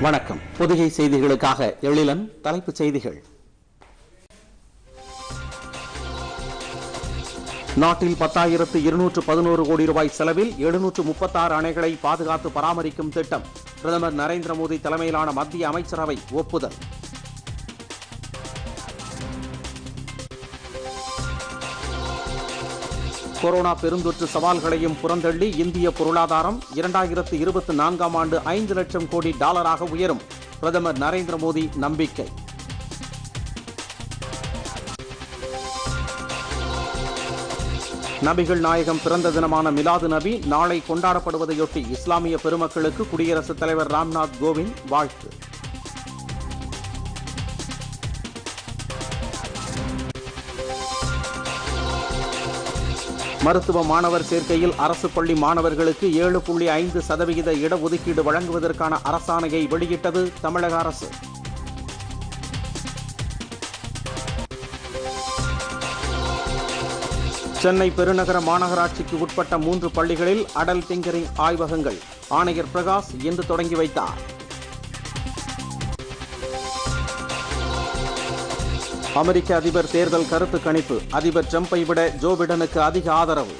வணக்கம் புதுகை செய்திகளுக்காக எழிலன் தலைப்புச் செய்திகள் நாட்டில் பத்தாயிரத்து இருநூற்று பதினோரு கோடி ரூபாய் செலவில் எழுநூற்று முப்பத்தாறு அணைகளை பாதுகாத்து பராமரிக்கும் திட்டம் பிரதமர் நரேந்திர மோடி தலைமையிலான மத்திய அமைச்சரவை ஒப்புதல் கொரோனா பெருந்தொற்று சவால்களையும் புறந்தள்ளி இந்திய பொருளாதாரம் இரண்டாயிரத்து இருபத்தி நான்காம் ஆண்டு ஐந்து லட்சம் கோடி டாலராக உயரும் பிரதமர் நரேந்திர மோடி நம்பிக்கை நபிகள் நாயகம் பிறந்த தினமான மிலாது நபி நாளை கொண்டாடப்படுவதையொட்டி இஸ்லாமிய பெருமக்களுக்கு குடியரசுத் தலைவர் ராம்நாத் கோவிந்த் வாழ்த்து மருத்துவ மாணவர் சேர்க்கையில் அரசு பள்ளி மாணவர்களுக்கு ஏழு புள்ளி ஐந்து சதவிகித இடஒதுக்கீடு வழங்குவதற்கான அரசாணையை வெளியிட்டது தமிழக அரசு சென்னை பெருநகர மாநகராட்சிக்கு உட்பட்ட மூன்று பள்ளிகளில் அடல் டிங்கரிங் ஆய்வகங்கள் ஆணையர் பிரகாஷ் இன்று தொடங்கி வைத்தார் அமெரிக்க அதிபர் தேர்தல் கருத்து கணிப்பு அதிபர் ட்ரம்பை விட ஜோ பிடனுக்கு அதிக ஆதரவு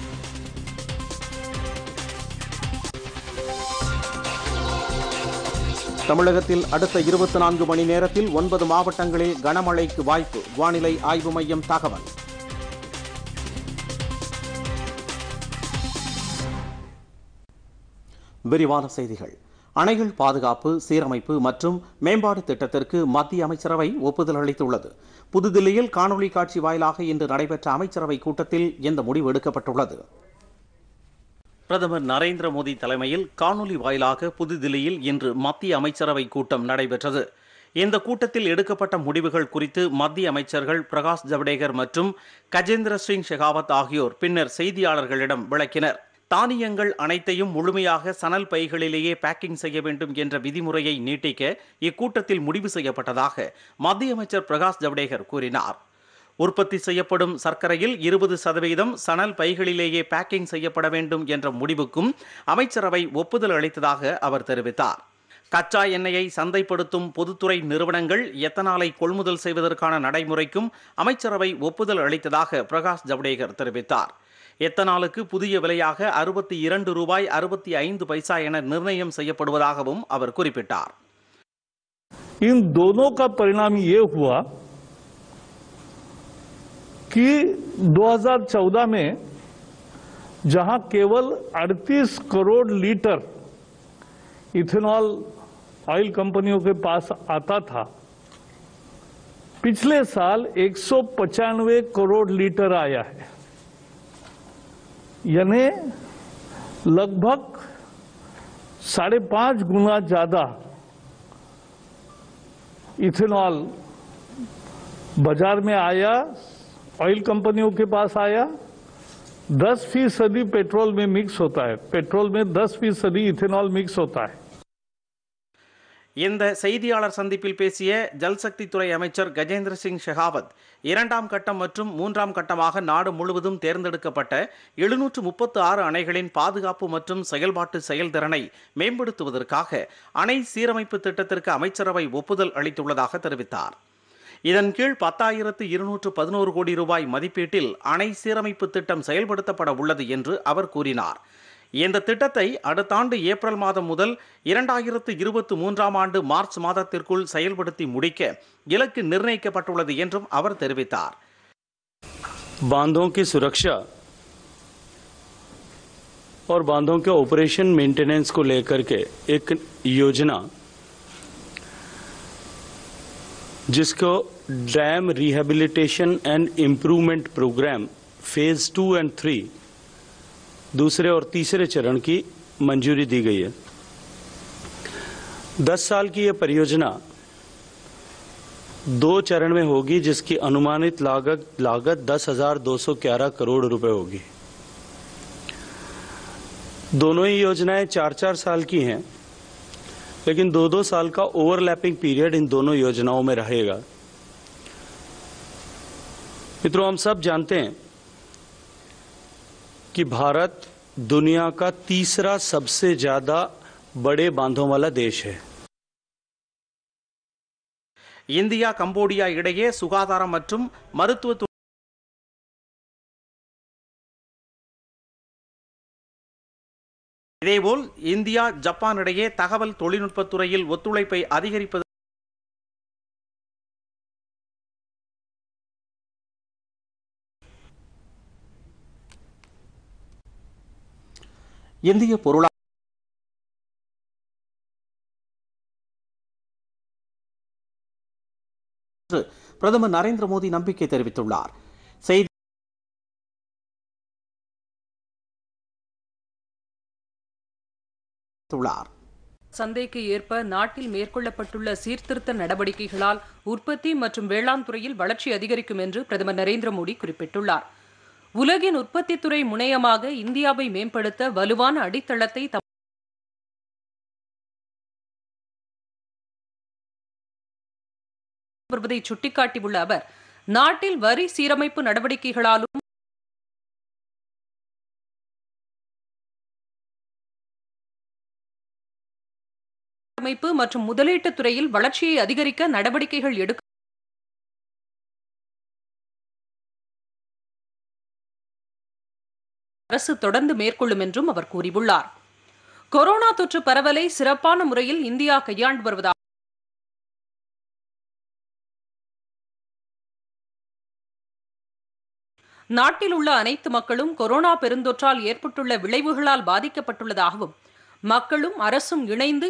தமிழகத்தில் அடுத்த இருபத்தி நான்கு மணி நேரத்தில் ஒன்பது மாவட்டங்களில் கனமழைக்கு வாய்ப்பு வானிலை ஆய்வு மையம் தகவல் விரிவான செய்திகள் அணைகள் பாதுகாப்பு சீரமைப்பு மற்றும் மேம்பாடு திட்டத்திற்கு மத்திய அமைச்சரவை ஒப்புதல் அளித்துள்ளது புதுதில்லியில் காணொலி காட்சி வாயிலாக இன்று நடைபெற்ற அமைச்சரவை கூட்டத்தில் இந்த முடிவு எடுக்கப்பட்டுள்ளது பிரதமர் நரேந்திர மோடி தலைமையில் காணொலி வாயிலாக புதுதில்லியில் இன்று மத்திய அமைச்சரவை கூட்டம் நடைபெற்றது இந்த கூட்டத்தில் எடுக்கப்பட்ட முடிவுகள் குறித்து மத்திய அமைச்சர்கள் பிரகாஷ் ஜவடேகர் மற்றும் கஜேந்திர சிங் ஷெகாவத் ஆகியோர் பின்னர் செய்தியாளர்களிடம் விளக்கினர் தானியங்கள் அனைத்தையும் முழுமையாக சணல் பைகளிலேயே பேக்கிங் செய்ய வேண்டும் என்ற விதிமுறையை நீட்டிக்க இக்கூட்டத்தில் முடிவு செய்யப்பட்டதாக மத்திய அமைச்சர் பிரகாஷ் ஜவடேகர் கூறினார் உற்பத்தி செய்யப்படும் சர்க்கரையில் இருபது சதவீதம் சணல் பைகளிலேயே பேக்கிங் செய்யப்பட வேண்டும் என்ற முடிவுக்கும் அமைச்சரவை ஒப்புதல் அளித்ததாக அவர் தெரிவித்தார் கச்சா எண்ணெயை சந்தைப்படுத்தும் பொதுத்துறை நிறுவனங்கள் எத்தனாலை கொள்முதல் செய்வதற்கான நடைமுறைக்கும் அமைச்சரவை ஒப்புதல் அளித்ததாக பிரகாஷ் ஜவடேகர் தெரிவித்தார் எத்தனாலுக்கு புதிய விலையாக அறுபத்தி இரண்டு ரூபாய் அறுபத்தி ஐந்து பைசா என நிர்ணயம் செய்யப்படுவதாகவும் அவர் குறிப்பிட்டார் इन दोनों का परिणाम ये हुआ कि 2014 में जहां केवल 38 करोड़ लीटर इथेनॉल ऑयल कंपनियों के पास आता था पिछले साल एक करोड़ लीटर आया है यानी लगभग साढ़े पांच गुना ज्यादा इथेनॉल बाजार में आया ऑयल कंपनियों के पास आया 10 फीसदी पेट्रोल में मिक्स होता है पेट्रोल में 10 फीसदी इथेनॉल मिक्स होता है இந்த செய்தியாளர் சந்திப்பில் பேசிய ஜல்சக்தி துறை அமைச்சர் கஜேந்திர சிங் ஷெகாவத் இரண்டாம் கட்டம் மற்றும் மூன்றாம் கட்டமாக நாடு முழுவதும் தேர்ந்தெடுக்கப்பட்ட எழுநூற்று முப்பத்து ஆறு அணைகளின் பாதுகாப்பு மற்றும் செயல்பாட்டு செயல்திறனை மேம்படுத்துவதற்காக அணை சீரமைப்பு திட்டத்திற்கு அமைச்சரவை ஒப்புதல் அளித்துள்ளதாக தெரிவித்தார் இதன் கீழ் பத்தாயிரத்து இருநூற்று பதினோரு கோடி ரூபாய் மதிப்பீட்டில் அணை சீரமைப்பு திட்டம் செயல்படுத்தப்பட உள்ளது என்று அவர் கூறினார் இந்த திட்டத்தை அடுத்த ஆண்டு ஏப்ரல் மாதம் முதல் இரண்டாயிரத்து இருபத்தி மூன்றாம் ஆண்டு மார்ச் மாதத்திற்குள் செயல்படுத்தி முடிக்க இலக்கு நிர்ணயிக்கப்பட்டுள்ளது என்றும் அவர் தெரிவித்தார் बांधों की सुरक्षा और बांधों के ऑपरेशन मेंटेनेंस को लेकर के एक योजना जिसको dam rehabilitation and improvement programme phase two and three दूसरे और तीसरे चरण की मंजूरी दी गई है दस साल की यह परियोजना दो चरण में होगी जिसकी अनुमानित लागत लागत दस हजार दो सौ ग्यारह करोड़ रुपए होगी दोनों ही योजनाएं चार चार साल की हैं लेकिन दो दो साल का ओवरलैपिंग पीरियड इन दोनों योजनाओं में रहेगा मित्रों हम सब जानते हैं कि भारत दुनिया का तीसरा सबसे ज्यादा बड़े बांधों वाला देश है இந்தியா கம்போடியா இடையே சுகாதாரம் மற்றும் மருத்துவ து- இதேபோல் இந்தியா ஜப்பான் இடையே தகவல் தொழில்நுட்பத் துறையில் ஒத்துழைப்பை அதிகரிப்பது இந்திய பொருளா என்று பிரதமர் நரேந்திர மோடி நம்பிக்கை தெரிவித்துள்ளார் செய்தி உள்ளார் சந்தைக்கு ஏற்ப நாட்டில் மேற்கொள்ளப்பட்டுள்ள சீர்திருத்த நடவடிக்கைகளால் உற்பத்தி மற்றும் வேளாண் துறையில் வளர்ச்சி அதிகரிக்கும் என்று பிரதமர் நரேந்திர மோடி குறிப்பிட்டுள்ளார் உலகின் உற்பத்தித் துறை முனையமாக இந்தியாவை மேம்படுத்த வலுவான அடித்தளத்தை தம் வருவதை சுட்டிக்காட்டியுள்ள அவர் நாட்டில் வரி சீரமைப்பு நடவடிக்கைகளாலும் அமைப்பு மற்றும் முதலீட்டுத் துறையில் வளர்ச்சியை அதிகரிக்க நடவடிக்கைகள் எடுக்க அரசு தொடர்ந்து மேற்கொள்ளும் என்றும் அவர் கூறியுள்ளார் கொரோனா தொற்று பரவலை சிறப்பான முறையில் இந்தியா கையாண்டு வருவதாக நாட்டில் உள்ள அனைத்து மக்களும் கொரோனா பெருந்தொற்றால் ஏற்பட்டுள்ள விளைவுகளால் பாதிக்கப்பட்டுள்ளதாகவும் மக்களும் அரசும் இணைந்து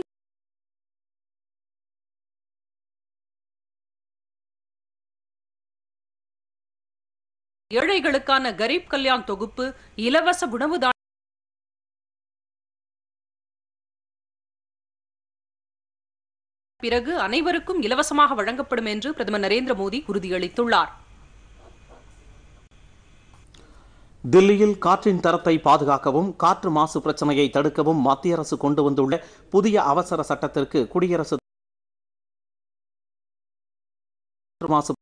ஏழைகளுக்கான கரீப் கல்யாண் தொகுப்பு இலவச உணவு தான பிறகு அனைவருக்கும் இலவசமாக வழங்கப்படும் என்று பிரதமர் நரேந்திர மோடி உறுதியளித்துள்ளார் தில்லியில் காற்றின் தரத்தை பாதுகாக்கவும் காற்று மாசு பிரச்சனையை தடுக்கவும் மத்திய அரசு கொண்டு வந்துள்ள புதிய அவசர சட்டத்திற்கு குடியரசு மாசு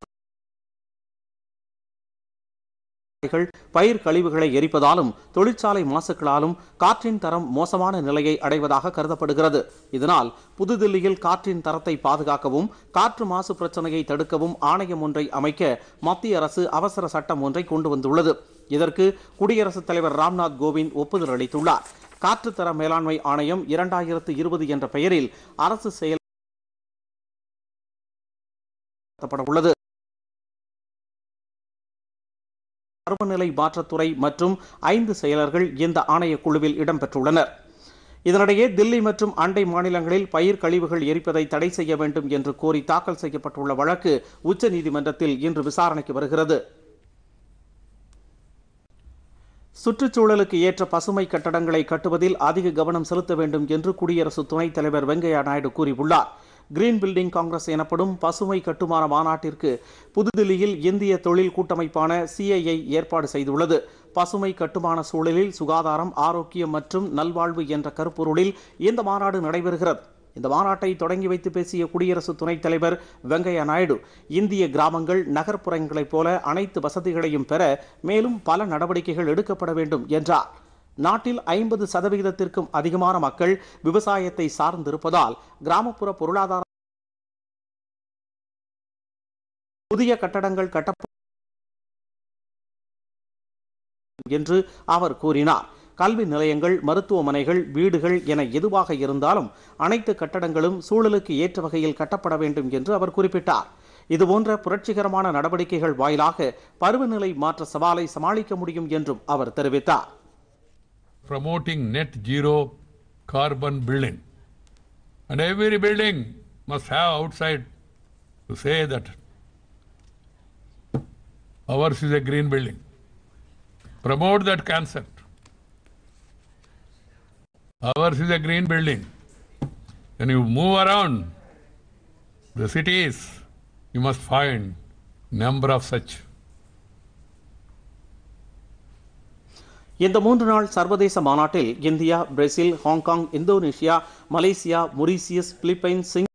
பயிர் கழிவுகளை எரிப்பதாலும் தொழிற்சாலை மாசுக்களாலும் காற்றின் தரம் மோசமான நிலையை அடைவதாக கருதப்படுகிறது இதனால் புதுதில்லியில் காற்றின் தரத்தை பாதுகாக்கவும் காற்று மாசு பிரச்சனையை தடுக்கவும் ஆணையம் ஒன்றை அமைக்க மத்திய அரசு அவசர சட்டம் ஒன்றை கொண்டு வந்துள்ளது இதற்கு குடியரசுத் தலைவர் ராம்நாத் கோவிந்த் ஒப்புதல் அளித்துள்ளார் காற்று தர மேலாண்மை ஆணையம் இரண்டாயிரத்து இருபது என்ற பெயரில் அரசு செயல் உள்ளது பருவநிலை மாற்றத்துறை மற்றும் ஐந்து செயலர்கள் இந்த ஆணையக் குழுவில் இடம்பெற்றுள்ளனர் இதனிடையே தில்லி மற்றும் அண்டை மாநிலங்களில் பயிர் கழிவுகள் எரிப்பதை தடை செய்ய வேண்டும் என்று கோரி தாக்கல் செய்யப்பட்டுள்ள வழக்கு உச்சநீதிமன்றத்தில் இன்று விசாரணைக்கு வருகிறது சுற்றுச்சூழலுக்கு ஏற்ற பசுமை கட்டடங்களை கட்டுவதில் அதிக கவனம் செலுத்த வேண்டும் என்று குடியரசு துணைத் தலைவர் வெங்கையா நாயுடு கூறியுள்ளார் கிரீன் பில்டிங் காங்கிரஸ் எனப்படும் பசுமை கட்டுமான மாநாட்டிற்கு புதுதில்லியில் இந்திய தொழில் கூட்டமைப்பான சிஐஐ ஏற்பாடு செய்துள்ளது பசுமை கட்டுமான சூழலில் சுகாதாரம் ஆரோக்கியம் மற்றும் நல்வாழ்வு என்ற கருப்பொருளில் இந்த மாநாடு நடைபெறுகிறது இந்த மாநாட்டை தொடங்கி வைத்து பேசிய குடியரசு துணைத் தலைவர் வெங்கையா நாயுடு இந்திய கிராமங்கள் நகர்ப்புறங்களைப் போல அனைத்து வசதிகளையும் பெற மேலும் பல நடவடிக்கைகள் எடுக்கப்பட வேண்டும் என்றார் நாட்டில் ஐம்பது சதவிகிதத்திற்கும் அதிகமான மக்கள் விவசாயத்தை சார்ந்திருப்பதால் கிராமப்புற பொருளாதார புதிய கட்டடங்கள் கட்டப்படும் என்று அவர் கூறினார் கல்வி நிலையங்கள் மருத்துவமனைகள் வீடுகள் என எதுவாக இருந்தாலும் அனைத்து கட்டடங்களும் சூழலுக்கு ஏற்ற வகையில் கட்டப்பட வேண்டும் என்று அவர் குறிப்பிட்டார் இதுபோன்ற புரட்சிகரமான நடவடிக்கைகள் வாயிலாக பருவநிலை மாற்ற சவாலை சமாளிக்க முடியும் என்றும் அவர் தெரிவித்தார் promoting net zero carbon building. And every building must have outside to say that ours is a green building. Promote that concept. Ours is a green building. When you move around the cities, you must find number of such இந்த மூன்று நாள் சர்வதேச மாநாட்டில் India Brazil Hong Kong Indonesia Malaysia Mauritius Philippines சிங்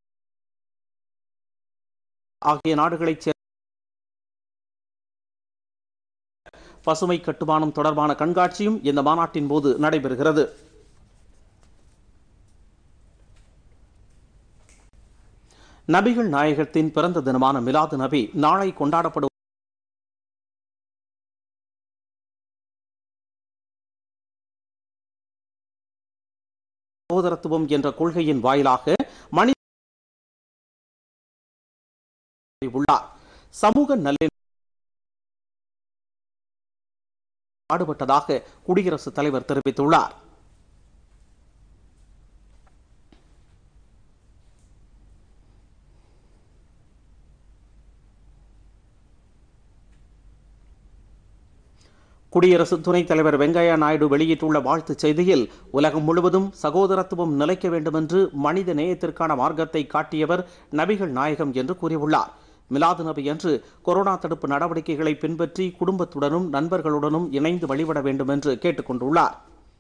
ஆகிய நாடுகளைச் சேர்ந்த பசுமை கட்டுமானம் தொடர்பான கண்காட்சியும் இந்த மாநாட்டின் போது நடைபெறுகிறது நபிகள் நாயகத்தின் பிறந்த தினமான மிலாது நபி நாளை கொண்டாடப்படும் சகோதரத்துவம் என்ற கொள்கையின் வாயிலாக மனித உள்ளார் சமூக நல்ல பாடுபட்டதாக குடியரசுத் தலைவர் தெரிவித்துள்ளார் குடியரசு துணைத் தலைவர் வெங்கையா நாயுடு வெளியிட்டுள்ள வாழ்த்துச் செய்தியில் உலகம் முழுவதும் சகோதரத்துவம் நிலைக்க வேண்டுமென்று மனித நேயத்திற்கான மார்க்கத்தை காட்டியவர் நபிகள் நாயகம் என்று கூறியுள்ளார் மிலாது நபி என்று கொரோனா தடுப்பு நடவடிக்கைகளை பின்பற்றி குடும்பத்துடனும் நண்பர்களுடனும் இணைந்து வழிபட வேண்டும் என்று கேட்டுக்கொண்டுள்ளார்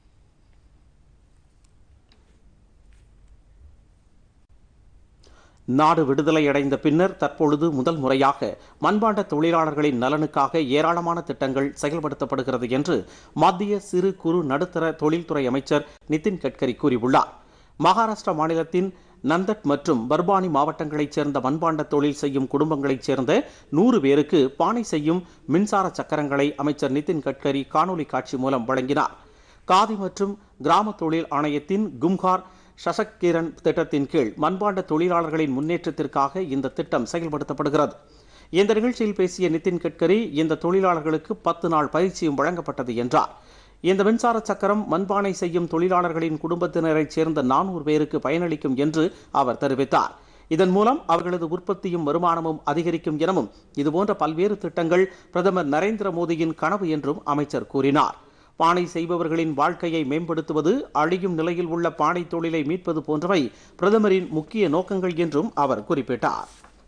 நாடு விடுதலை அடைந்த பின்னர் தற்பொழுது முதல் முறையாக மண்பாண்ட தொழிலாளர்களின் நலனுக்காக ஏராளமான திட்டங்கள் செயல்படுத்தப்படுகிறது என்று மத்திய சிறு குறு நடுத்தர தொழில்துறை அமைச்சர் நிதின் கட்கரி கூறியுள்ளார் மகாராஷ்டிரா மாநிலத்தின் நந்தட் மற்றும் பர்பானி மாவட்டங்களைச் சேர்ந்த மண்பாண்ட தொழில் செய்யும் குடும்பங்களைச் சேர்ந்த நூறு பேருக்கு பானை செய்யும் மின்சார சக்கரங்களை அமைச்சர் நிதின் கட்கரி காணொலி காட்சி மூலம் வழங்கினார் காதி மற்றும் கிராம தொழில் ஆணையத்தின் கும்கார் சசக்கிரண் திட்டத்தின் கீழ் மண்பாண்ட தொழிலாளர்களின் முன்னேற்றத்திற்காக இந்த திட்டம் செயல்படுத்தப்படுகிறது இந்த நிகழ்ச்சியில் பேசிய நிதின் கட்கரி இந்த தொழிலாளர்களுக்கு பத்து நாள் பயிற்சியும் வழங்கப்பட்டது என்றார் இந்த மின்சார சக்கரம் மண்பானை செய்யும் தொழிலாளர்களின் குடும்பத்தினரைச் சேர்ந்த நானூறு பேருக்கு பயனளிக்கும் என்று அவர் தெரிவித்தார் இதன் மூலம் அவர்களது உற்பத்தியும் வருமானமும் அதிகரிக்கும் எனவும் இதுபோன்ற பல்வேறு திட்டங்கள் பிரதமர் நரேந்திர மோடியின் கனவு என்றும் அமைச்சர் கூறினார் பானை செய்பவர்களின் வாழ்க்கையை மேம்படுத்துவது அழியும் நிலையில் உள்ள பானை தொழிலை மீட்பது போன்றவை பிரதமரின் முக்கிய நோக்கங்கள் என்றும் அவர் குறிப்பிட்டார்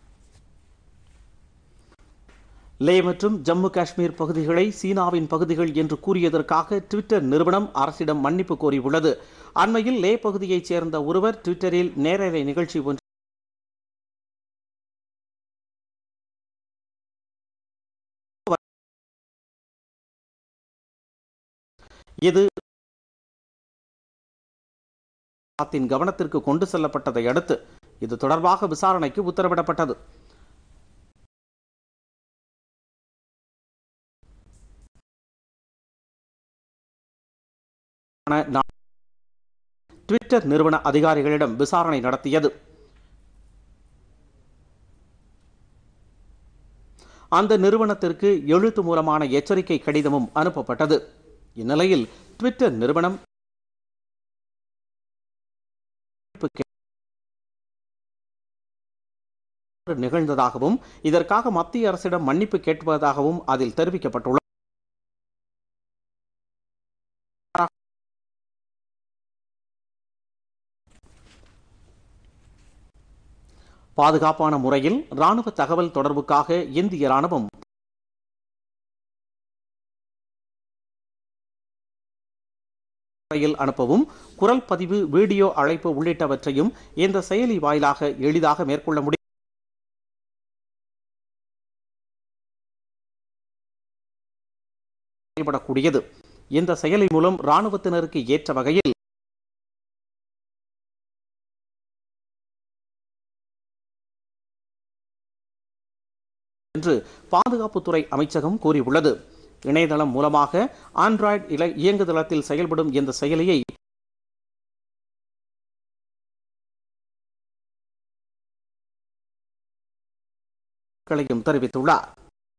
லே மற்றும் ஜம்மு காஷ்மீர் பகுதிகளை சீனாவின் பகுதிகள் என்று கூறியதற்காக ட்விட்டர் நிறுவனம் அரசிடம் மன்னிப்பு கோரியுள்ளது அண்மையில் லே பகுதியைச் சேர்ந்த ஒருவர் ட்விட்டரில் நேரலை நிகழ்ச்சி ஒன்று இது நாட்டின் கவனத்திற்கு கொண்டு செல்லப்பட்டதை அடுத்து இது தொடர்பாக விசாரணைக்கு உத்தரவிடப்பட்டது ட்விட்டர் நிறுவன அதிகாரிகளிடம் விசாரணை நடத்தியது அந்த நிறுவனத்திற்கு எழுத்து மூலமான எச்சரிக்கை கடிதமும் அனுப்பப்பட்டது இந்நிலையில் ட்விட்டர் நிறுவனம் நிகழ்ந்ததாகவும் இதற்காக மத்திய அரசிடம் மன்னிப்பு கேட்பதாகவும் அதில் தெரிவிக்கப்பட்டுள்ளது பாதுகாப்பான முறையில் ராணுவ தகவல் தொடர்புக்காக இந்திய ராணுவம் முறையில் அனுப்பவும் குரல் பதிவு வீடியோ அழைப்பு உள்ளிட்டவற்றையும் இந்த செயலி வாயிலாக எளிதாக மேற்கொள்ள முடியும் செயல்படக்கூடியது இந்த செயலி மூலம் ராணுவத்தினருக்கு ஏற்ற வகையில் என்று பாதுகாப்புத்துறை அமைச்சகம் கூறியுள்ளது இணையதளம் மூலமாக ஆண்ட்ராய்டு இல இயங்குதளத்தில் செயல்படும் இந்த செயலியை களையும் தெரிவித்துள்ளார்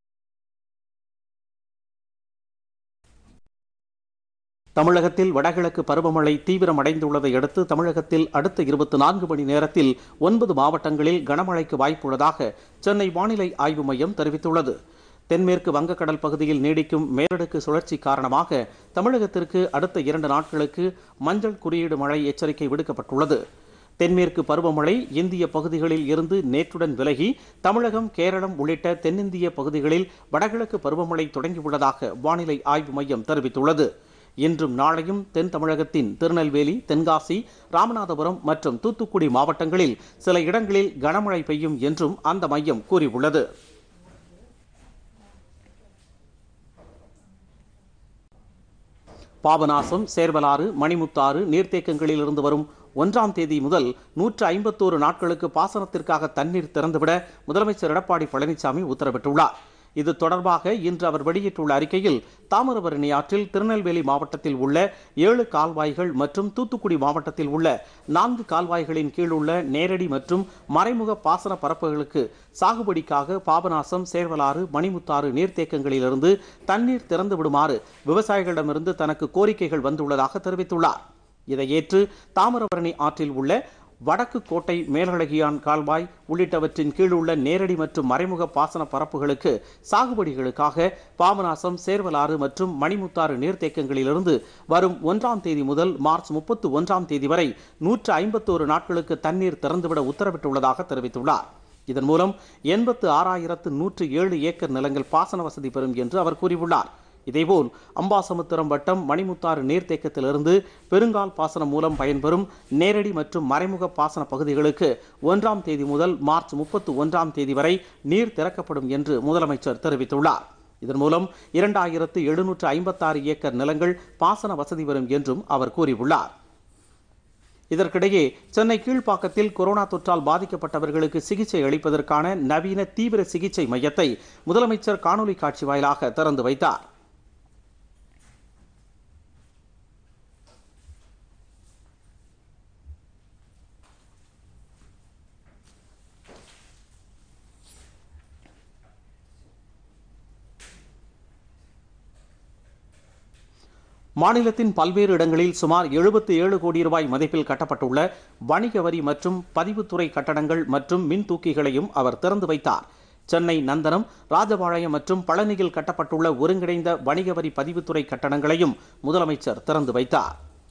தமிழகத்தில் வடகிழக்கு பருவமழை தீவிரமடைந்துள்ளதை அடுத்து தமிழகத்தில் அடுத்த இருபத்தி நான்கு மணி நேரத்தில் ஒன்பது மாவட்டங்களில் கனமழைக்கு வாய்ப்புள்ளதாக சென்னை வானிலை ஆய்வு மையம் தெரிவித்துள்ளது தென்மேற்கு வங்கக்கடல் பகுதியில் நீடிக்கும் மேலடுக்கு சுழற்சி காரணமாக தமிழகத்திற்கு அடுத்த இரண்டு நாட்களுக்கு மஞ்சள் குறியீடு மழை எச்சரிக்கை விடுக்கப்பட்டுள்ளது தென்மேற்கு பருவமழை இந்திய பகுதிகளில் இருந்து நேற்றுடன் விலகி தமிழகம் கேரளம் உள்ளிட்ட தென்னிந்திய பகுதிகளில் வடகிழக்கு பருவமழை தொடங்கியுள்ளதாக வானிலை ஆய்வு மையம் தெரிவித்துள்ளது இன்றும் நாளையும் தென் தமிழகத்தின் திருநெல்வேலி தென்காசி ராமநாதபுரம் மற்றும் தூத்துக்குடி மாவட்டங்களில் சில இடங்களில் கனமழை பெய்யும் என்றும் அந்த மையம் கூறியுள்ளது பாபநாசம் சேர்வலாறு மணிமுத்தாறு நீர்த்தேக்கங்களில் இருந்து வரும் ஒன்றாம் தேதி முதல் நூற்று ஐம்பத்தோரு நாட்களுக்கு பாசனத்திற்காக தண்ணீர் திறந்துவிட முதலமைச்சர் எடப்பாடி பழனிசாமி உத்தரவிட்டுள்ளார் இது தொடர்பாக இன்று அவர் வெளியிட்டுள்ள அறிக்கையில் தாமிரபரணி ஆற்றில் திருநெல்வேலி மாவட்டத்தில் உள்ள ஏழு கால்வாய்கள் மற்றும் தூத்துக்குடி மாவட்டத்தில் உள்ள நான்கு கால்வாய்களின் கீழ் உள்ள நேரடி மற்றும் மறைமுக பாசன பரப்புகளுக்கு சாகுபடிக்காக பாபநாசம் சேர்வலாறு மணிமுத்தாறு நீர்த்தேக்கங்களிலிருந்து தண்ணீர் திறந்து விடுமாறு விவசாயிகளிடமிருந்து தனக்கு கோரிக்கைகள் வந்துள்ளதாக தெரிவித்துள்ளார் இதை ஏற்று தாமிரபரணி ஆற்றில் உள்ள வடக்கு கோட்டை மேலழகியான் கால்வாய் உள்ளிட்டவற்றின் கீழ் உள்ள நேரடி மற்றும் மறைமுக பாசன பரப்புகளுக்கு சாகுபடிகளுக்காக பாபநாசம் சேர்வலாறு மற்றும் மணிமுத்தாறு நீர்த்தேக்கங்களிலிருந்து வரும் ஒன்றாம் தேதி முதல் மார்ச் முப்பத்து ஒன்றாம் தேதி வரை நூற்று ஐம்பத்தோரு நாட்களுக்கு தண்ணீர் திறந்துவிட உத்தரவிட்டுள்ளதாக தெரிவித்துள்ளார் இதன் மூலம் எண்பத்து ஆறாயிரத்து நூற்று ஏழு ஏக்கர் நிலங்கள் பாசன வசதி பெறும் என்று அவர் கூறியுள்ளார் இதேபோல் அம்பாசமுத்திரம் வட்டம் மணிமுத்தாறு நீர்த்தேக்கத்திலிருந்து பெருங்கால் பாசனம் மூலம் பயன்பெறும் நேரடி மற்றும் மறைமுக பாசன பகுதிகளுக்கு ஒன்றாம் தேதி முதல் மார்ச் முப்பத்து ஒன்றாம் தேதி வரை நீர் திறக்கப்படும் என்று முதலமைச்சர் தெரிவித்துள்ளார் இதன் மூலம் இரண்டாயிரத்து எழுநூற்று ஐம்பத்தாறு ஏக்கர் நிலங்கள் பாசன வசதி பெறும் என்றும் அவர் கூறியுள்ளார் இதற்கிடையே சென்னை கீழ்ப்பாக்கத்தில் கொரோனா தொற்றால் பாதிக்கப்பட்டவர்களுக்கு சிகிச்சை அளிப்பதற்கான நவீன தீவிர சிகிச்சை மையத்தை முதலமைச்சர் காணொலி காட்சி வாயிலாக திறந்து வைத்தார் மாநிலத்தின் பல்வேறு இடங்களில் சுமார் எழுபத்தி ஏழு கோடி ரூபாய் மதிப்பில் கட்டப்பட்டுள்ள வணிக வரி மற்றும் பதிவுத்துறை கட்டடங்கள் மற்றும் மின் தூக்கிகளையும் அவர் திறந்து வைத்தார் சென்னை நந்தனம் ராஜபாளையம் மற்றும் பழனியில் கட்டப்பட்டுள்ள ஒருங்கிணைந்த வணிக வரி பதிவுத்துறை கட்டடங்களையும் முதலமைச்சர் திறந்து வைத்தார்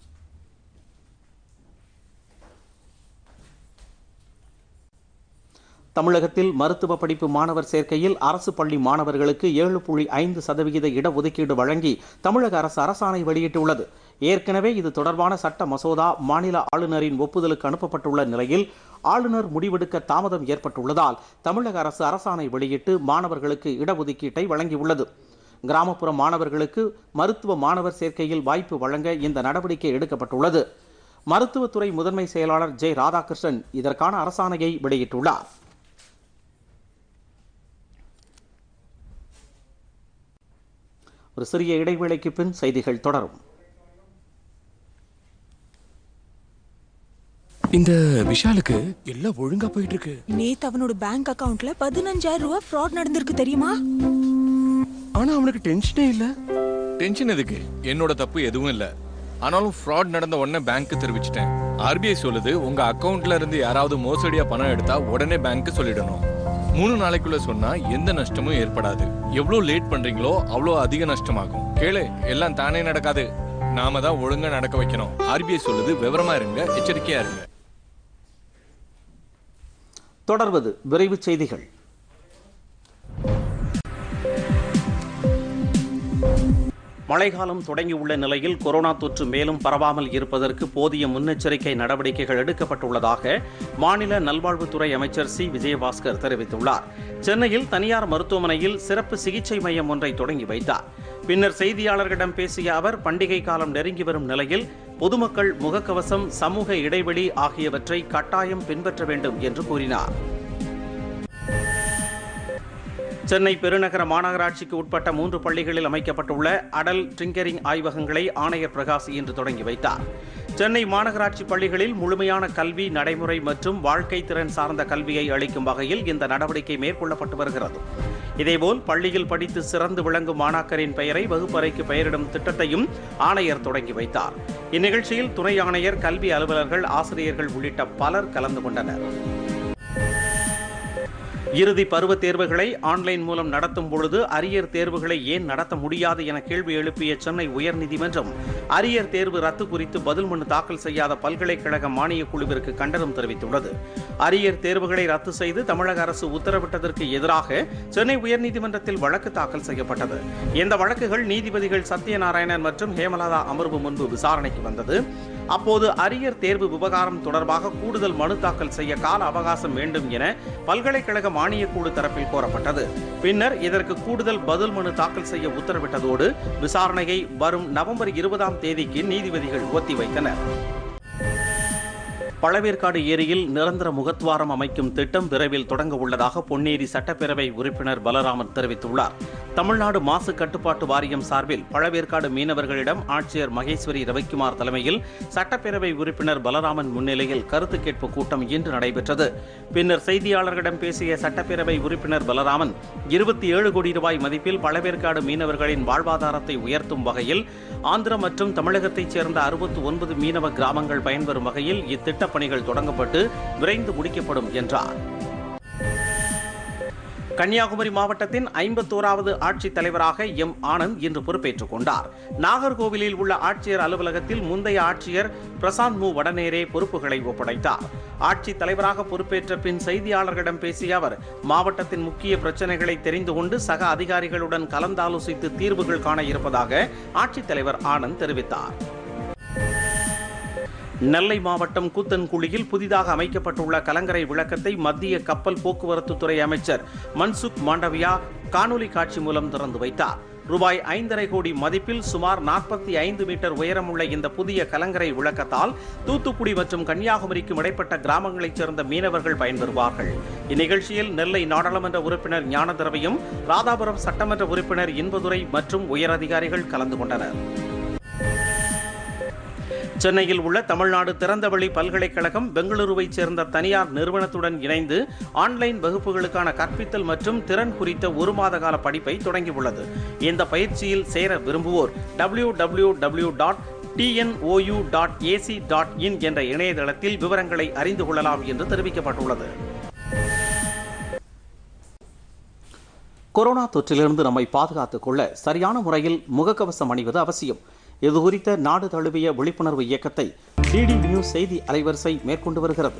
தமிழகத்தில் மருத்துவ படிப்பு மாணவர் சேர்க்கையில் அரசு பள்ளி மாணவர்களுக்கு ஏழு புள்ளி ஐந்து சதவிகித இடஒதுக்கீடு வழங்கி தமிழக அரசு அரசாணை வெளியிட்டுள்ளது ஏற்கனவே இது தொடர்பான சட்ட மசோதா மாநில ஆளுநரின் ஒப்புதலுக்கு அனுப்பப்பட்டுள்ள நிலையில் ஆளுநர் முடிவெடுக்க தாமதம் ஏற்பட்டுள்ளதால் தமிழக அரசு அரசாணை வெளியிட்டு மாணவர்களுக்கு இடஒதுக்கீட்டை வழங்கியுள்ளது கிராமப்புற மாணவர்களுக்கு மருத்துவ மாணவர் சேர்க்கையில் வாய்ப்பு வழங்க இந்த நடவடிக்கை எடுக்கப்பட்டுள்ளது மருத்துவத்துறை முதன்மை செயலாளர் ஜெய் ராதாகிருஷ்ணன் இதற்கான அரசாணையை வெளியிட்டுள்ளார் ஒரு சிறிய இடைவேளைக்கு பின் செய்திகள் தொடரும் இந்த விஷாலுக்கு எல்லாம் ஒழுங்கா போயிட்டு இருக்கு நேத்து அவனோட பேங்க் அக்கவுண்ட்ல பதினஞ்சாயிரம் ரூபாய் ஃப்ராட் நடந்திருக்கு தெரியுமா ஆனா அவனுக்கு டென்ஷனே இல்ல டென்ஷன் எதுக்கு என்னோட தப்பு எதுவும் இல்ல ஆனாலும் ஃப்ராட் நடந்த உடனே பேங்க்கு தெரிவிச்சிட்டேன் ஆர்பிஐ சொல்லுது உங்க அக்கவுண்ட்ல இருந்து யாராவது மோசடியா பணம் எடுத்தா உடனே பேங்க்கு சொல்லிடணும் மூணு நாளைக்குள்ள சொன்னா எந்த நஷ்டமும் ஏற்படாது எவ்வளவு லேட் பண்றீங்களோ அவ்வளோ அதிக நஷ்டமாகும் கேளு எல்லாம் தானே நடக்காது நாம தான் ஒழுங்கா நடக்க வைக்கணும் ஆர்பிஐ சொல்லுது விவரமா இருங்க எச்சரிக்கையா இருங்க தொடர்வது விரைவுச் செய்திகள் மழைக்காலம் தொடங்கியுள்ள நிலையில் கொரோனா தொற்று மேலும் பரவாமல் இருப்பதற்கு போதிய முன்னெச்சரிக்கை நடவடிக்கைகள் எடுக்கப்பட்டுள்ளதாக மாநில நல்வாழ்வுத்துறை அமைச்சர் சி விஜயபாஸ்கர் தெரிவித்துள்ளார் சென்னையில் தனியார் மருத்துவமனையில் சிறப்பு சிகிச்சை மையம் ஒன்றை தொடங்கி வைத்தார் பின்னர் செய்தியாளர்களிடம் பேசிய அவர் பண்டிகை காலம் நெருங்கி வரும் நிலையில் பொதுமக்கள் முகக்கவசம் சமூக இடைவெளி ஆகியவற்றை கட்டாயம் பின்பற்ற வேண்டும் என்று கூறினார் சென்னை பெருநகர மாநகராட்சிக்கு உட்பட்ட மூன்று பள்ளிகளில் அமைக்கப்பட்டுள்ள அடல் டிங்கரிங் ஆய்வகங்களை ஆணையர் பிரகாஷ் இன்று தொடங்கி வைத்தார் சென்னை மாநகராட்சி பள்ளிகளில் முழுமையான கல்வி நடைமுறை மற்றும் வாழ்க்கை திறன் சார்ந்த கல்வியை அளிக்கும் வகையில் இந்த நடவடிக்கை மேற்கொள்ளப்பட்டு வருகிறது இதேபோல் பள்ளியில் படித்து சிறந்து விளங்கும் மாணாக்கரின் பெயரை வகுப்பறைக்கு பெயரிடும் திட்டத்தையும் ஆணையர் தொடங்கி வைத்தார் இந்நிகழ்ச்சியில் துணை ஆணையர் கல்வி அலுவலர்கள் ஆசிரியர்கள் உள்ளிட்ட பலர் கலந்து கொண்டனர் இறுதி பருவத் தேர்வுகளை ஆன்லைன் மூலம் நடத்தும் பொழுது அரியர் தேர்வுகளை ஏன் நடத்த முடியாது என கேள்வி எழுப்பிய சென்னை உயர்நீதிமன்றம் அரியர் தேர்வு ரத்து குறித்து பதில் மனு தாக்கல் செய்யாத பல்கலைக்கழக மானியக் குழுவிற்கு கண்டனம் தெரிவித்துள்ளது அரியர் தேர்வுகளை ரத்து செய்து தமிழக அரசு உத்தரவிட்டதற்கு எதிராக சென்னை உயர்நீதிமன்றத்தில் வழக்கு தாக்கல் செய்யப்பட்டது இந்த வழக்குகள் நீதிபதிகள் சத்யநாராயணன் மற்றும் ஹேமலதா அமர்வு முன்பு விசாரணைக்கு வந்தது அப்போது அரியர் தேர்வு விவகாரம் தொடர்பாக கூடுதல் மனு தாக்கல் செய்ய கால அவகாசம் வேண்டும் என பல்கலைக்கழக மானியக் குழு தரப்பில் கோரப்பட்டது பின்னர் இதற்கு கூடுதல் பதில் மனு தாக்கல் செய்ய உத்தரவிட்டதோடு விசாரணையை வரும் நவம்பர் இருபதாம் தேதிக்கு நீதிபதிகள் ஒத்திவைத்தனர் பழவேற்காடு ஏரியில் நிரந்தர முகத்வாரம் அமைக்கும் திட்டம் விரைவில் தொடங்க உள்ளதாக பொன்னேரி சட்டப்பேரவை உறுப்பினர் பலராமன் தெரிவித்துள்ளார் தமிழ்நாடு மாசு கட்டுப்பாட்டு வாரியம் சார்பில் பழவேற்காடு மீனவர்களிடம் ஆட்சியர் மகேஸ்வரி ரவிக்குமார் தலைமையில் சட்டப்பேரவை உறுப்பினர் பலராமன் முன்னிலையில் கருத்து கேட்பு கூட்டம் இன்று நடைபெற்றது பின்னர் செய்தியாளர்களிடம் பேசிய சட்டப்பேரவை உறுப்பினர் பலராமன் இருபத்தி ஏழு கோடி ரூபாய் மதிப்பில் பழவேற்காடு மீனவர்களின் வாழ்வாதாரத்தை உயர்த்தும் வகையில் ஆந்திரம் மற்றும் தமிழகத்தைச் சேர்ந்த அறுபத்தி ஒன்பது மீனவ கிராமங்கள் பயன்பெறும் வகையில் இத்திட்டப் பணிகள் தொடங்கப்பட்டு விரைந்து முடிக்கப்படும் என்றார் கன்னியாகுமரி மாவட்டத்தின் ஐம்பத்தோராவது ஆட்சித் தலைவராக எம் ஆனந்த் இன்று பொறுப்பேற்றுக் கொண்டார் நாகர்கோவிலில் உள்ள ஆட்சியர் அலுவலகத்தில் முந்தைய ஆட்சியர் பிரசாந்த் மு வடநேரே பொறுப்புகளை ஒப்படைத்தார் ஆட்சித் தலைவராக பொறுப்பேற்ற பின் செய்தியாளர்களிடம் பேசிய அவர் மாவட்டத்தின் முக்கிய பிரச்சனைகளை தெரிந்து கொண்டு சக அதிகாரிகளுடன் கலந்தாலோசித்து தீர்வுகள் காண இருப்பதாக ஆட்சித்தலைவர் ஆனந்த் தெரிவித்தார் நெல்லை மாவட்டம் கூத்தன்குழியில் புதிதாக அமைக்கப்பட்டுள்ள கலங்கரை விளக்கத்தை மத்திய கப்பல் போக்குவரத்து துறை அமைச்சர் மன்சுக் மாண்டவியா காணொலி காட்சி மூலம் திறந்து வைத்தார் ரூபாய் ஐந்தரை கோடி மதிப்பில் சுமார் நாற்பத்தி ஐந்து மீட்டர் உயரமுள்ள இந்த புதிய கலங்கரை விளக்கத்தால் தூத்துக்குடி மற்றும் கன்னியாகுமரிக்கும் இடைப்பட்ட கிராமங்களைச் சேர்ந்த மீனவர்கள் பயன்பெறுவார்கள் இந்நிகழ்ச்சியில் நெல்லை நாடாளுமன்ற உறுப்பினர் ஞானதிரவியும் ராதாபுரம் சட்டமன்ற உறுப்பினர் இன்பதுரை மற்றும் உயரதிகாரிகள் கலந்து கொண்டனர் சென்னையில் உள்ள தமிழ்நாடு திறந்தவெளி பல்கலைக்கழகம் பெங்களூருவைச் சேர்ந்த தனியார் நிறுவனத்துடன் இணைந்து ஆன்லைன் வகுப்புகளுக்கான கற்பித்தல் மற்றும் திறன் குறித்த ஒரு மாத கால படிப்பை தொடங்கியுள்ளது இந்த பயிற்சியில் சேர விரும்புவோர் W W W dot TNOU dot AC dot in என்ற இணையதளத்தில் விவரங்களை அறிந்து கொள்ளலாம் என்று தெரிவிக்கப்பட்டுள்ளது கொரோனா தொற்றிலிருந்து நம்மை பாதுகாத்துக் கொள்ள சரியான முறையில் முகக்கவசம் அணிவது அவசியம் இது குறித்த நாடு தழுவிய விழிப்புணர்வு இயக்கத்தை டிடி நியூஸ் செய்தி அலைவரிசை மேற்கொண்டு வருகிறது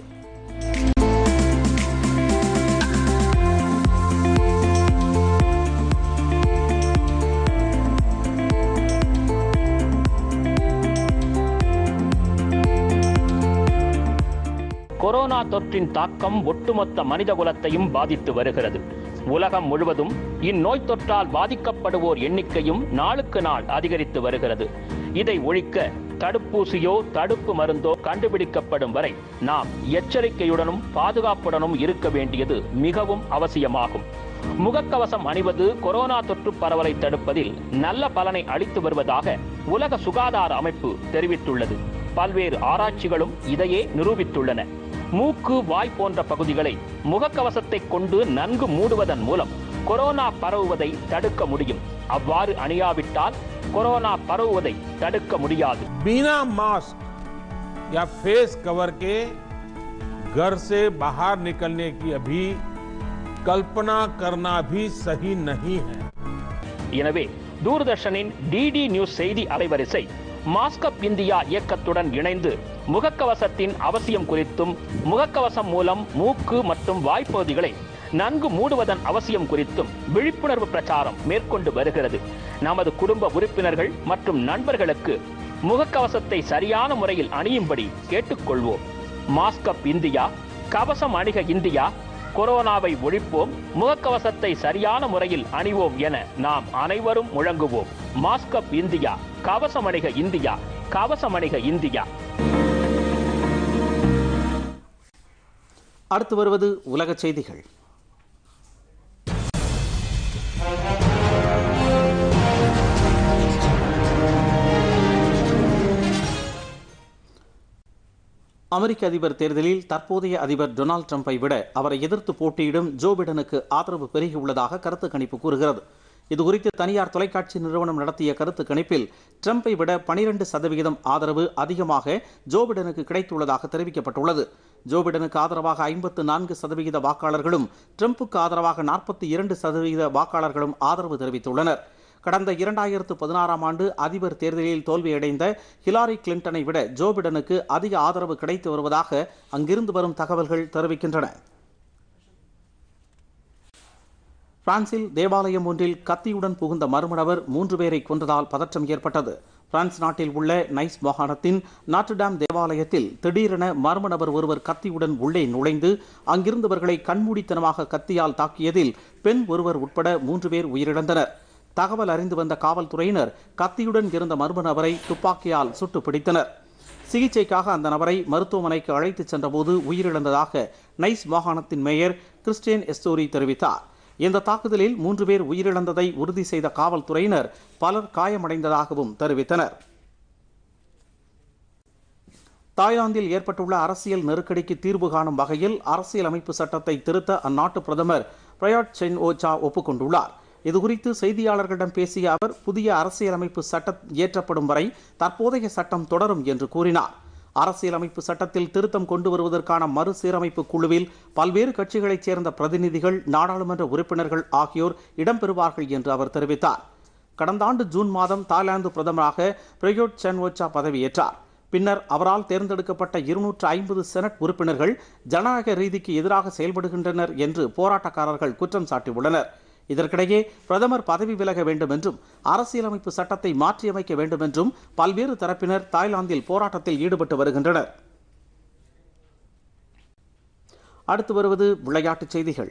கொரோனா தொற்றின் தாக்கம் ஒட்டுமொத்த மனிதகுலத்தையும் பாதித்து வருகிறது உலகம் முழுவதும் இந்நோய் தொற்றால் பாதிக்கப்படுவோர் எண்ணிக்கையும் நாளுக்கு நாள் அதிகரித்து வருகிறது இதை ஒழிக்க தடுப்பூசியோ தடுப்பு மருந்தோ கண்டுபிடிக்கப்படும் வரை நாம் எச்சரிக்கையுடனும் பாதுகாப்புடனும் இருக்க வேண்டியது மிகவும் அவசியமாகும் முகக்கவசம் அணிவது கொரோனா தொற்று பரவலை தடுப்பதில் நல்ல பலனை அளித்து வருவதாக உலக சுகாதார அமைப்பு தெரிவித்துள்ளது பல்வேறு ஆராய்ச்சிகளும் இதையே நிரூபித்துள்ளன மூக்கு வாய் போன்ற பகுதிகளை முகக்கவசத்தை கொண்டு நன்கு மூடுவதன் மூலம் கொரோனா பரவுவதை தடுக்க முடியும் அவ்வாறு அணியாவிட்டால் கொரோனா பரவுவதை தடுக்க முடியாது बिना मास्क या फेस कवर के घर से बाहर निकलने की अभी कल्पना करना भी सही नहीं है எனவே தூர்தர்ஷனின் டிடி நியூஸ் செய்தி அலைவரிசை மாஸ்கப் இந்தியா இயக்கத்துடன் இணைந்து முகக்கவசத்தின் அவசியம் குறித்தும் முகக்கவசம் மூலம் மூக்கு மற்றும் வாய்ப்பகுதிகளை நன்கு மூடுவதன் அவசியம் குறித்தும் விழிப்புணர்வு பிரச்சாரம் மேற்கொண்டு வருகிறது நமது குடும்ப உறுப்பினர்கள் மற்றும் நண்பர்களுக்கு முகக்கவசத்தை சரியான முறையில் அணியும்படி கேட்டுக்கொள்வோம் மாஸ்கப் இந்தியா கவசம் அணிக இந்தியா கொரோனாவை ஒழிப்போம் முகக்கவசத்தை சரியான முறையில் அணிவோம் என நாம் அனைவரும் முழங்குவோம் மாஸ்கப் இந்தியா கவசம் அணிக இந்தியா கவசம் அணிக இந்தியா அடுத்து வருவது உலக செய்திகள் அமெரிக்க அதிபர் தேர்தலில் தற்போதைய அதிபர் டொனால்ட் ட்ரம்பை விட அவரை எதிர்த்து போட்டியிடும் ஜோ பிடனுக்கு ஆதரவு பெருகியுள்ளதாக கருத்து கணிப்பு கூறுகிறது இதுகுறித்து தனியார் தொலைக்காட்சி நிறுவனம் நடத்திய கருத்து கணிப்பில் ட்ரம்பை விட பனிரெண்டு சதவிகிதம் ஆதரவு அதிகமாக ஜோ பிடனுக்கு கிடைத்துள்ளதாக தெரிவிக்கப்பட்டுள்ளது ஜோ பிடனுக்கு ஆதரவாக ஐம்பத்து நான்கு சதவிகித வாக்காளர்களும் ட்ரம்புக்கு ஆதரவாக நாற்பத்தி இரண்டு சதவிகித வாக்காளர்களும் ஆதரவு தெரிவித்துள்ளனர் கடந்த இரண்டாயிரத்து பதினாறாம் ஆண்டு அதிபர் தேர்தலில் தோல்வியடைந்த ஹிலாரி கிளின்டனை விட ஜோ பிடனுக்கு அதிக ஆதரவு கிடைத்து வருவதாக அங்கிருந்து வரும் தகவல்கள் தெரிவிக்கின்றன பிரான்சில் தேவாலயம் ஒன்றில் கத்தியுடன் புகுந்த மர்ம நபர் மூன்று பேரை கொன்றதால் பதற்றம் ஏற்பட்டது பிரான்ஸ் நாட்டில் உள்ள நைஸ் மாகாணத்தின் நாட்டுடாம் தேவாலயத்தில் திடீரென மர்ம நபர் ஒருவர் கத்தியுடன் உள்ளே நுழைந்து அங்கிருந்தவர்களை கண்மூடித்தனமாக கத்தியால் தாக்கியதில் பெண் ஒருவர் உட்பட மூன்று பேர் உயிரிழந்தனர் தகவல் அறிந்து வந்த காவல்துறையினர் கத்தியுடன் இருந்த மர்ம நபரை துப்பாக்கியால் சுட்டு பிடித்தனர் சிகிச்சைக்காக அந்த நபரை மருத்துவமனைக்கு அழைத்துச் சென்றபோது உயிரிழந்ததாக நைஸ் மாகாணத்தின் மேயர் கிறிஸ்டியன் எஸ்தோரி தெரிவித்தார் இந்த தாக்குதலில் மூன்று பேர் உயிரிழந்ததை உறுதி செய்த காவல்துறையினர் பலர் காயமடைந்ததாகவும் தெரிவித்தனர் தாய்லாந்தில் ஏற்பட்டுள்ள அரசியல் நெருக்கடிக்கு தீர்வு காணும் வகையில் அரசியலமைப்பு சட்டத்தை திருத்த அந்நாட்டு பிரதமர் பிரயாட் சென் ஓச்சா ஒப்புக்கொண்டுள்ளார் இதுகுறித்து செய்தியாளர்களிடம் பேசிய அவர் புதிய அரசியலமைப்பு சட்டம் இயற்றப்படும் வரை தற்போதைய சட்டம் தொடரும் என்று கூறினார் அரசியலமைப்பு சட்டத்தில் திருத்தம் கொண்டு வருவதற்கான மறுசீரமைப்பு குழுவில் பல்வேறு கட்சிகளைச் சேர்ந்த பிரதிநிதிகள் நாடாளுமன்ற உறுப்பினர்கள் ஆகியோர் இடம்பெறுவார்கள் என்று அவர் தெரிவித்தார் கடந்த ஆண்டு ஜூன் மாதம் தாய்லாந்து பிரதமராக பிரயோட் சென்வோச்சா பதவியேற்றார் பின்னர் அவரால் தேர்ந்தெடுக்கப்பட்ட இருநூற்று ஐம்பது செனட் உறுப்பினர்கள் ஜனநாயக ரீதிக்கு எதிராக செயல்படுகின்றனர் என்று போராட்டக்காரர்கள் குற்றம் சாட்டியுள்ளனர் இதற்கிடையே பிரதமர் பதவி விலக வேண்டும் என்றும் அரசியலமைப்பு சட்டத்தை மாற்றியமைக்க வேண்டும் என்றும் பல்வேறு தரப்பினர் தாய்லாந்தில் போராட்டத்தில் ஈடுபட்டு வருகின்றனர் அடுத்து வருவது விளையாட்டுச் செய்திகள்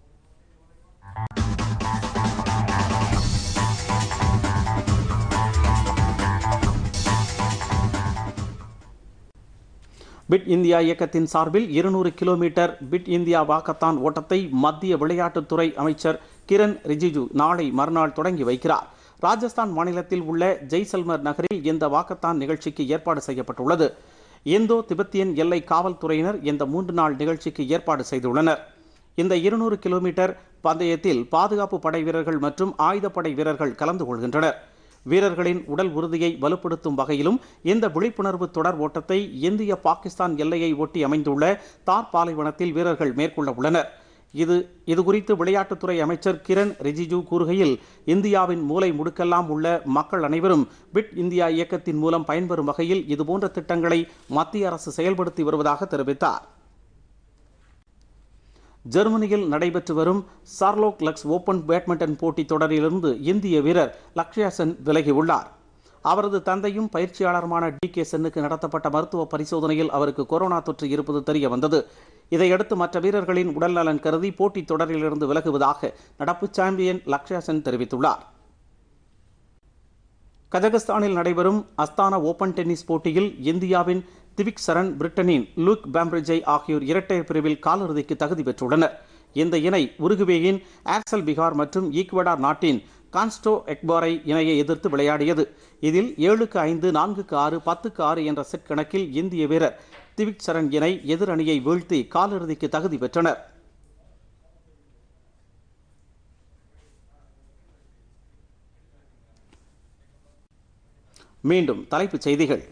பிட் இந்தியா இயக்கத்தின் சார்பில் இருநூறு கிலோமீட்டர் பிட் இந்தியா வாக்கத்தான் ஓட்டத்தை மத்திய விளையாட்டுத்துறை அமைச்சர் கிரண் ரிஜிஜு நாளை மறுநாள் தொடங்கி வைக்கிறார் ராஜஸ்தான் மாநிலத்தில் உள்ள ஜெய்சல்மர் நகரில் இந்த வாக்கத்தான் நிகழ்ச்சிக்கு ஏற்பாடு செய்யப்பட்டுள்ளது இந்தோ திபெத்தியன் எல்லை காவல்துறையினர் இந்த மூன்று நாள் நிகழ்ச்சிக்கு ஏற்பாடு செய்துள்ளனர் இந்த இருநூறு கிலோமீட்டர் பந்தயத்தில் பாதுகாப்பு படை வீரர்கள் மற்றும் ஆயுதப்படை வீரர்கள் கலந்து கொள்கின்றனர் வீரர்களின் உடல் உறுதியை வலுப்படுத்தும் வகையிலும் இந்த விழிப்புணர்வு தொடர் ஓட்டத்தை இந்திய பாகிஸ்தான் எல்லையை ஒட்டி அமைந்துள்ள தார் பாலைவனத்தில் வீரர்கள் மேற்கொள்ள உள்ளனர் இது இது குறித்து விளையாட்டுத்துறை அமைச்சர் கிரண் ரிஜிஜு கூறுகையில் இந்தியாவின் மூலை முடுக்கெல்லாம் உள்ள மக்கள் அனைவரும் பிட் இந்தியா இயக்கத்தின் மூலம் பயன்பெறும் வகையில் இதுபோன்ற திட்டங்களை மத்திய அரசு செயல்படுத்தி வருவதாக தெரிவித்தார் ஜெர்மனியில் நடைபெற்று வரும் சார்லோக் லக்ஸ் ஓபன் பேட்மிண்டன் போட்டித் தொடரிலிருந்து இந்திய வீரர் லக்ஷ்யா சென் விலகியுள்ளார் அவரது தந்தையும் பயிற்சியாளருமான டி கே சென்னுக்கு நடத்தப்பட்ட மருத்துவ பரிசோதனையில் அவருக்கு கொரோனா தொற்று இருப்பது தெரிய வந்தது இதையடுத்து மற்ற வீரர்களின் உடல்நலன் கருதி போட்டித் தொடரிலிருந்து விலகுவதாக நடப்பு சாம்பியன் லக்ஷ்யா சென் தெரிவித்துள்ளார் கஜகஸ்தானில் நடைபெறும் அஸ்தானா ஓபன் டென்னிஸ் போட்டியில் இந்தியாவின் திவிக் சரண் பிரிட்டனின் லூக் பாம்பிரிஜை ஆகியோர் இரட்டையர் பிரிவில் காலிறுதிக்கு தகுதி பெற்றுள்ளனர் இந்த இணை உருகுவேயின் ஆக்சல் பிகார் மற்றும் ஈக்வடார் நாட்டின் கான்ஸ்டோ எக்பாரை இணையை எதிர்த்து விளையாடியது இதில் ஏழுக்கு ஐந்து நான்குக்கு ஆறு பத்துக்கு ஆறு என்ற செட் கணக்கில் இந்திய வீரர் திவிக் சரண் இணை எதிர் அணியை வீழ்த்தி காலிறுதிக்கு தகுதி பெற்றனர் மீண்டும் தலைப்புச் செய்திகள்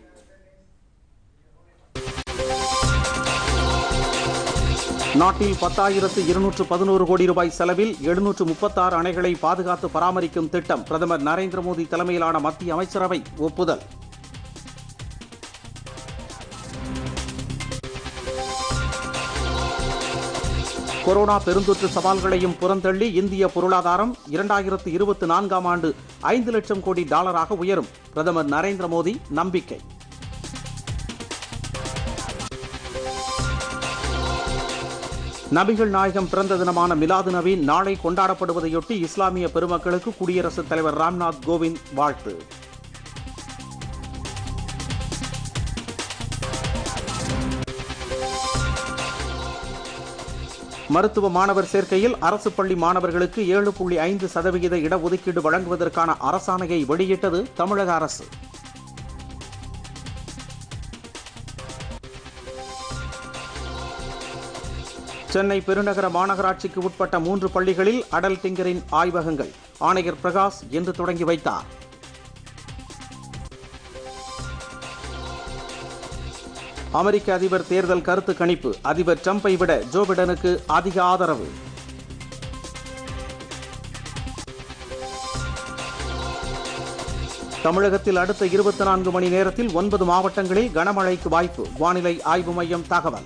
நாட்டில் பத்தாயிரத்து இருநூற்று பதினோரு கோடி ரூபாய் செலவில் எழுநூற்று முப்பத்தாறு அணைகளை பாதுகாத்து பராமரிக்கும் திட்டம் பிரதமர் நரேந்திர மோடி தலைமையிலான மத்திய அமைச்சரவை ஒப்புதல் கொரோனா பெருந்தொற்று சவால்களையும் புறந்தள்ளி இந்திய பொருளாதாரம் இரண்டாயிரத்து இருபத்தி நான்காம் ஆண்டு ஐந்து லட்சம் கோடி டாலராக உயரும் பிரதமர் நரேந்திர மோடி நம்பிக்கை நபிகள் நாயகம் பிறந்த தினமான மிலாது நபி நாளை கொண்டாடப்படுவதையொட்டி இஸ்லாமிய பெருமக்களுக்கு குடியரசுத் தலைவர் ராம்நாத் கோவிந்த் வாழ்த்து மருத்துவ மாணவர் சேர்க்கையில் அரசு பள்ளி மாணவர்களுக்கு ஏழு புள்ளி ஐந்து சதவிகித இடஒதுக்கீடு வழங்குவதற்கான அரசாணையை வெளியிட்டது தமிழக அரசு சென்னை பெருநகர மாநகராட்சிக்கு உட்பட்ட மூன்று பள்ளிகளில் அடல் டிங்கரின் ஆய்வகங்கள் ஆணையர் பிரகாஷ் இன்று தொடங்கி வைத்தார் அமெரிக்க அதிபர் தேர்தல் கருத்து கணிப்பு அதிபர் ட்ரம்பை விட ஜோ பிடனுக்கு அதிக ஆதரவு தமிழகத்தில் அடுத்த இருபத்தி நான்கு மணி நேரத்தில் ஒன்பது மாவட்டங்களில் கனமழைக்கு வாய்ப்பு வானிலை ஆய்வு மையம் தகவல்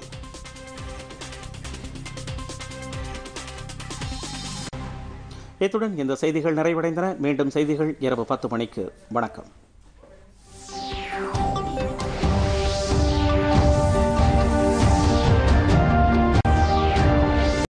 இத்துடன் இந்த செய்திகள் நிறைவடைந்தன மீண்டும் செய்திகள் இரவு பத்து மணிக்கு வணக்கம்